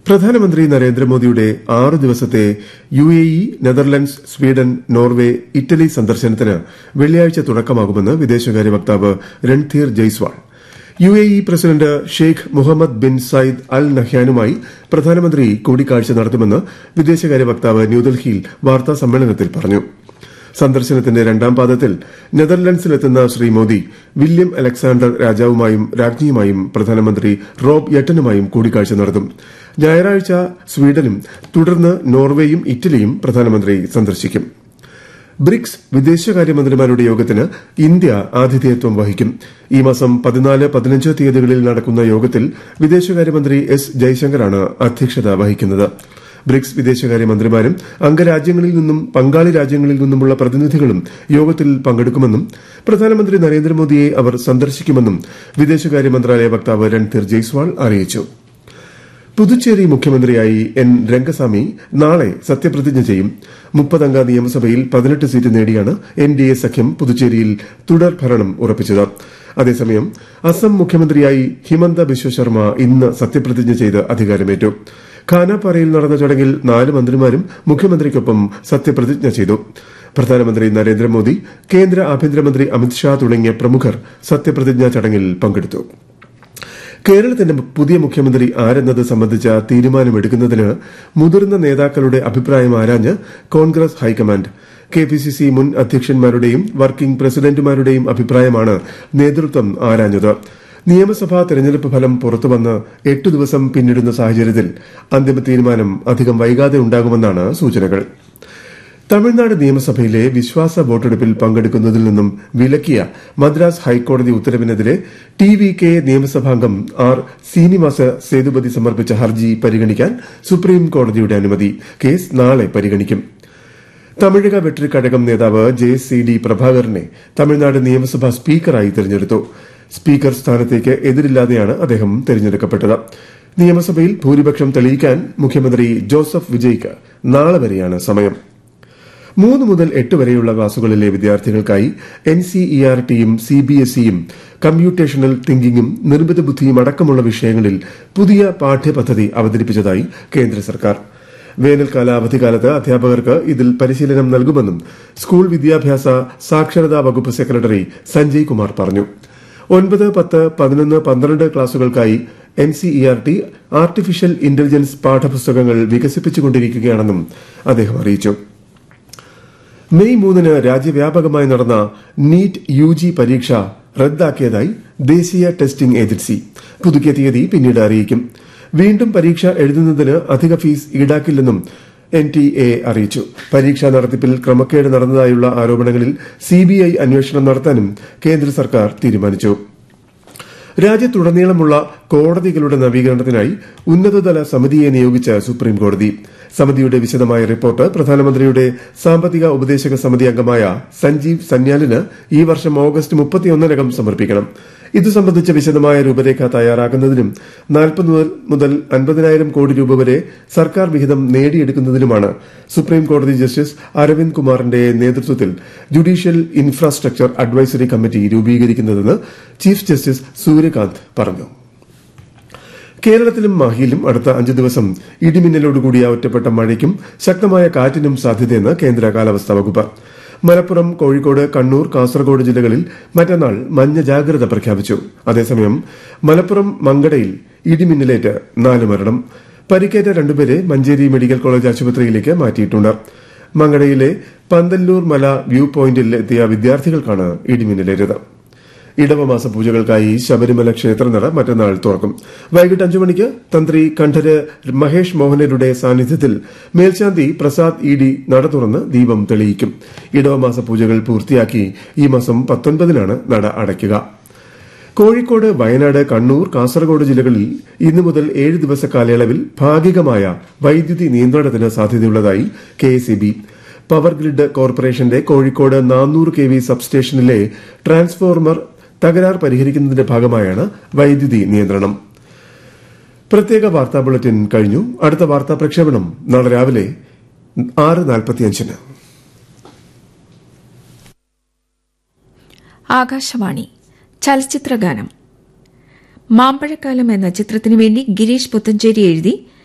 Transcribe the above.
പ്രധാനമന്ത്രി നരേന്ദ്രമോദിയുടെ ആറ് ദിവസത്തെ U A E Netherlands Sweden Norway Italy സന്ദർശനത്തിന് വെള്ളിയാഴ്ച തുടക്കമാകുമെന്ന് വിദേശകാര്യ വക്താവ് Randhir Jaiswal U A E president Sheikh Mohamed bin Zayed Al നഹ്യാനുമായി പ്രധാനമന്ത്രി കൂടിക്കാഴ്ച നടത്തുമെന്ന് വിദേശകാര്യ വക്താവ് ന്യൂഡൽഹിയിൽ വാർത്താ സമ്മേളനത്തിൽ പറഞ്ഞു സന്ദർശനത്തിന്റെ രണ്ടാം പാദത്തിൽ നെതർലൻഡ്സിലെത്തുന്ന ശ്രീ മോദി വില്യം അലക്സാണ്ടർ രാജാവുമായും രാജ്ഞിയുമായും പ്രധാനമന്ത്രി റോബ് യട്ടനുമായും കൂടിക്കാഴ്ച നടത്തും ഞായറാഴ്ച സ്വീഡനും തുടർന്ന് നോർവേയും ഇറ്റലിയും പ്രധാനമന്ത്രി സന്ദർശിക്കും ബ്രിക്സ് വിദേശകാര്യമന്ത്രിമാരുടെ യോഗത്തിന് ഇന്ത്യ ആതിഥേയത്വം വഹിക്കും ഈ മാസം പതിനാല് പതിനഞ്ച് തീയതികളിൽ നടക്കുന്ന യോഗത്തിൽ വിദേശകാര്യമന്ത്രി എസ് ജയശങ്കറാണ് അധ്യക്ഷത വഹിക്കുന്നത് ബ്രിക്സ് വിദേശകാര്യമന്ത്രിമാരും അംഗരാജ്യങ്ങളിൽ നിന്നും പങ്കാളി രാജ്യങ്ങളിൽ നിന്നുമുള്ള പ്രതിനിധികളും യോഗത്തിൽ പങ്കെടുക്കുമെന്നും പ്രധാനമന്ത്രി നരേന്ദ്രമോദിയെ അവർ സന്ദർശിക്കുമെന്നും വിദേശകാര്യ മന്ത്രാലയ വക്താവ് രൺധീർ ജയ്സ്വാൾ അറിയിച്ചു പുതുച്ചേരി മുഖ്യമന്ത്രിയായി എൻ രംഗസ്വാമി നാളെ സത്യപ്രതിജ്ഞ ചെയ്യും മുപ്പതംഗ നിയമസഭയിൽ പതിനെട്ട് സീറ്റ് നേടിയാണ് എൻ ഡി എ സഖ്യം പുതുച്ചേരിയിൽ തുടർ ഭരണം ഉറപ്പിച്ചത് അതേസമയം അസം മുഖ്യമന്ത്രിയായി ഹിമന്ത ബിശ്വ ശർമ്മ ഇന്ന് സത്യപ്രതിജ്ഞ ചെയ്ത് അധികാരമേറ്റു ഖാനാപാറയിൽ നടന്ന ചടങ്ങിൽ നാല് മന്ത്രിമാരും മുഖ്യമന്ത്രിക്കൊപ്പം സത്യപ്രതിജ്ഞ ചെയ്തു പ്രധാനമന്ത്രി നരേന്ദ്രമോദി കേന്ദ്ര ആഭ്യന്തരമന്ത്രി അമിത്ഷാ തുടങ്ങിയ പ്രമുഖർ സത്യപ്രതിജ്ഞാ ചടങ്ങിൽ പങ്കെടുത്തു കേരളത്തിന്റെ പുതിയ മുഖ്യമന്ത്രി ആരെന്നത് സംബന്ധിച്ച തീരുമാനമെടുക്കുന്നതിന് മുതിർന്ന നേതാക്കളുടെ അഭിപ്രായം ആരാഞ്ഞ് Congress high command K P C C മുൻ അധ്യക്ഷന്മാരുടെയും വർക്കിംഗ് പ്രസിഡന്റുമാരുടെയും അഭിപ്രായമാണ് നേതൃത്വം ആരാഞ്ഞത് നിയമസഭാ തെരഞ്ഞെടുപ്പ് ഫലം പുറത്തുവന്ന് എട്ട് ദിവസം പിന്നിടുന്ന സാഹചര്യത്തിൽ അന്തിമ തീരുമാനം അധികം വൈകാതെ ഉണ്ടാകുമെന്നാണ് സൂചനകൾ തമിഴ്നാട് നിയമസഭയിലെ വിശ്വാസ വോട്ടെടുപ്പിൽ പങ്കെടുക്കുന്നതിൽ നിന്നും വിലക്കിയ മദ്രാസ് ഹൈക്കോടതി ഉത്തരവിനെതിരെ ടി വി കെ നിയമസഭാംഗം ആർ ശ്രീനിവാസ സേതുപതി സമർപ്പിച്ച ഹർജി പരിഗണിക്കാൻ സുപ്രീം കോടതിയുടെ അനുമതി കേസ് നാളെ പരിഗണിക്കും തമിഴക വെട്രിക്കഴകം നേതാവ് ജെ സി ഡി പ്രഭാകരനെ തമിഴ്നാട് നിയമസഭാ സ്പീക്കറായി തെരഞ്ഞെടുത്തു സ്പീക്കർ സ്ഥാനത്തേക്ക് എതിരില്ലാതെയാണ് അദ്ദേഹം തെരഞ്ഞെടുക്കപ്പെട്ടത് നിയമസഭയിൽ ഭൂരിപക്ഷം തെളിയിക്കാൻ മുഖ്യമന്ത്രി ജോസഫ് വിജയ്ക്ക് നാളെ വരെയാണ് സമയം മൂന്ന് മുതൽ എട്ട് വരെയുള്ള ക്ലാസുകളിലെ വിദ്യാർത്ഥികൾക്കായി എൻ സി ഇ ആർ ടിയും സി ബി എസ് ഇയും കമ്പ്യൂട്ടേഷണൽ തിങ്കിങ്ങും നിർമ്മിത ബുദ്ധിയും അടക്കമുള്ള വിഷയങ്ങളിൽ പുതിയ പാഠ്യപദ്ധതി അവതരിപ്പിച്ചതായി കേന്ദ്ര സർക്കാർ വേനൽക്കാല അവധിക്കാലത്ത് അധ്യാപകർക്ക് ഇതിൽ പരിശീലനം നൽകുമെന്നും സ്കൂൾ വിദ്യാഭ്യാസ സാക്ഷരതാ വകുപ്പ് സെക്രട്ടറി സഞ്ജയ് കുമാർ പറഞ്ഞു ഒൻപത് പത്ത് പതിനൊന്ന് പന്ത്രണ്ട് ക്ലാസുകൾക്കായി N C E R T artificial intelligence പാഠപുസ്തകങ്ങൾ വികസിപ്പിച്ചുകൊണ്ടിരിക്കുകയാണെന്നും അദ്ദേഹം അറിയിച്ചു മെയ് മൂന്നിന് രാജ്യവ്യാപകമായി നടന്ന നീറ്റ് യു ജി പരീക്ഷ റദ്ദാക്കിയതായി ദേശീയ ടെസ്റ്റിംഗ് ഏജൻസി പുതുക്കിയ തീയതി പിന്നീട് അറിയിക്കും വീണ്ടും പരീക്ഷ എഴുതുന്നതിന് അധിക ഫീസ് ഈടാക്കില്ലെന്നും എൻ ടി എ അറിയിച്ചു പരീക്ഷാ നടത്തിപ്പിൽ ക്രമക്കേട് നടന്നതായുള്ള ആരോപണങ്ങളിൽ സിബിഐ അന്വേഷണം നടത്താനും കേന്ദ്ര സർക്കാർ തീരുമാനിച്ചു രാജ്യത്തുടനീളമുള്ള കോടതികളുടെ നവീകരണത്തിനായി ഉന്നതതല സമിതിയെ നിയോഗിച്ച സുപ്രീംകോടതി സമിതിയുടെ വിശദമായ റിപ്പോർട്ട് പ്രധാനമന്ത്രിയുടെ സാമ്പത്തിക ഉപദേശക സമിതി അംഗമായ സഞ്ജീവ് സന്യാലിന് ഈ വർഷം ഓഗസ്റ്റ് മുപ്പത്തിയൊന്നിനകം സമർപ്പിക്കണം ഇതു സംബന്ധിച്ച വിശദമായ രൂപരേഖ തയ്യാറാക്കുന്നതിനും നാൽപ്പത് മുതൽ അൻപതിനായിരം കോടി രൂപ വരെ സർക്കാർ വിഹിതം നേടിയെടുക്കുന്നതിനുമാണ് സുപ്രീം കോടതി ജസ്റ്റിസ് അരവിന്ദ് കുമാറിന്റെ നേതൃത്വത്തിൽ ജുഡീഷ്യൽ ഇൻഫ്രാസ്ട്രക്ചർ അഡ്വൈസറി കമ്മിറ്റി രൂപീകരിക്കുന്നതെന്ന് ചീഫ് ജസ്റ്റിസ് സൂര്യകാന്ത് പറഞ്ഞു കേരളത്തിലും മാഹിയിലും അടുത്ത അഞ്ച് ദിവസം ഇടിമിന്നലോടുകൂടിയ ഒറ്റപ്പെട്ട മഴയ്ക്കും ശക്തമായ കാറ്റിനും സാധ്യതയെന്ന് കേന്ദ്ര കാലാവസ്ഥാ വകുപ്പ് മലപ്പുറം കോഴിക്കോട് കണ്ണൂർ കാസർഗോഡ് ജില്ലകളിൽ മറ്റന്നാൾ മഞ്ഞ ജാഗ്രത പ്രഖ്യാപിച്ചു അതേസമയം മലപ്പുറം മങ്കടയിൽ ഇടിമിന്നലേറ്റ് നാല് മരണം പരിക്കേറ്റ രണ്ടുപേരെ മഞ്ചേരി മെഡിക്കൽ കോളേജ് ആശുപത്രിയിലേക്ക് മാറ്റിയിട്ടുണ്ട് മങ്കടയിലെ പന്തല്ലൂർ മല വ്യൂ പോയിന്റിൽ എത്തിയ വിദ്യാർത്ഥികൾക്കാണ് ഇടിമിന്നലേറ്റത് ഇടവമാസ പൂജകൾക്കായി ശബരിമല ക്ഷേത്രനട മറ്റന്നാൾ തുറക്കും വൈകിട്ട് അഞ്ചു മണിക്ക് തന്ത്രി കണ്ഠര് മഹേഷ് മോഹനരുടെ സാന്നിധ്യത്തിൽ മേൽശാന്തി പ്രസാദ് ഇ ഡി നട തുറന്ന് ദീപം തെളിയിക്കും ഇടവമാസ പൂജകൾ പൂർത്തിയാക്കി ഈ മാസം പത്തൊൻപതിനാണ് നട അടയ്ക്കുക കോഴിക്കോട് വയനാട് കണ്ണൂർ കാസർഗോഡ് ജില്ലകളിൽ ഇന്നു മുതൽ ഏഴ് ദിവസ കാലയളവിൽ ഭാഗികമായ വൈദ്യുതി നിയന്ത്രണത്തിന് സാധ്യതയുള്ളതായി കെഎസ്ഇബി പവർ ഗ്രിഡ് കോർപ്പറേഷന്റെ കോഴിക്കോട് നാനൂറ് കെ വി സബ്സ്റ്റേഷനിലെ ട്രാൻസ്ഫോർമർ തകരാർ പരിഹരിക്കുന്നതിന്റെ ഭാഗമായാണ് വൈദ്യുതി നിയന്ത്രണം പ്രത്യേക വാർത്താ ബുള്ളറ്റിൻ കഴിഞ്ഞു അടുത്ത വാർത്താ പ്രക്ഷേപണം നാളെ രാവിലെ ആറ് നാൽപ്പത്തിയഞ്ചിന് ആകാശവാണി ചലച്ചിത്രഗാനം മാമ്പഴക്കാലം എന്ന ചിത്രത്തിനു വേണ്ടി ഗിരീഷ് പുത്തഞ്ചേരി എഴുതി